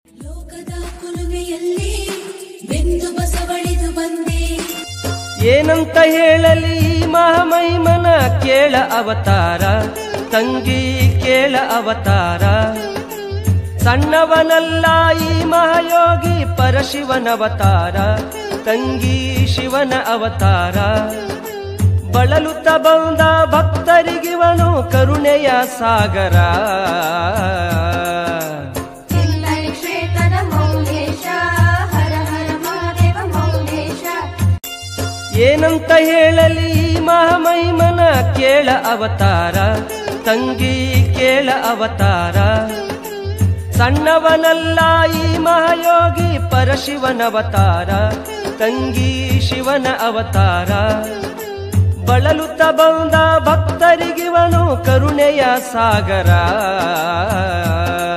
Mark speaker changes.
Speaker 1: ಲೋಕದ ಕುಲುಮೆಯಲ್ಲಿ ಬೆಂದು ಬಸವಳಿದು ಬಂದೆ
Speaker 2: ಏನಂತ ಹೇಳಲಿ ಈ ಮಹಾಮೈಮನ ಕೇಳ ಅವತಾರ ತಂಗಿ ಕೇಳ ಅವತಾರ ಸಣ್ಣವನಲ್ಲ ಈ ಮಹಾಯೋಗಿ ಪರಶಿವನ ಅವತಾರ ತಂಗಿ ಶಿವನ ಅವತಾರ ಬಳಲುತ್ತ ಬಂದ ಭಕ್ತರಿಗಿವನು ಕರುಣೆಯ ಸಾಗರ
Speaker 3: ಚಿಲ್ಲೈ ಕ್ಷೇತ್ರದ ಮೌಲೇಶ ಹರ ಹರ ಮಹಾದೇವ ಮೌಲೇಶ
Speaker 2: ಏನಂತ ಹೇಳಲಿ ಈ ಮಹಾಮೈಮನ ಕೇಳ ಅವತಾರ ತಂಗಿ ಕೇಳ ಅವತಾರ ಸಣ್ಣವನಲ್ಲ ಈ ಮಹಾಯೋಗಿ ಪರಶಿವನ ಅವತಾರ ತಂಗಿ ಶಿವನ ಅವತಾರ ಬಳಲುತ್ತ ಬಂದ ಭಕ್ತರಿಗಿವನು ಕರುಣೆಯ ಸಾಗರ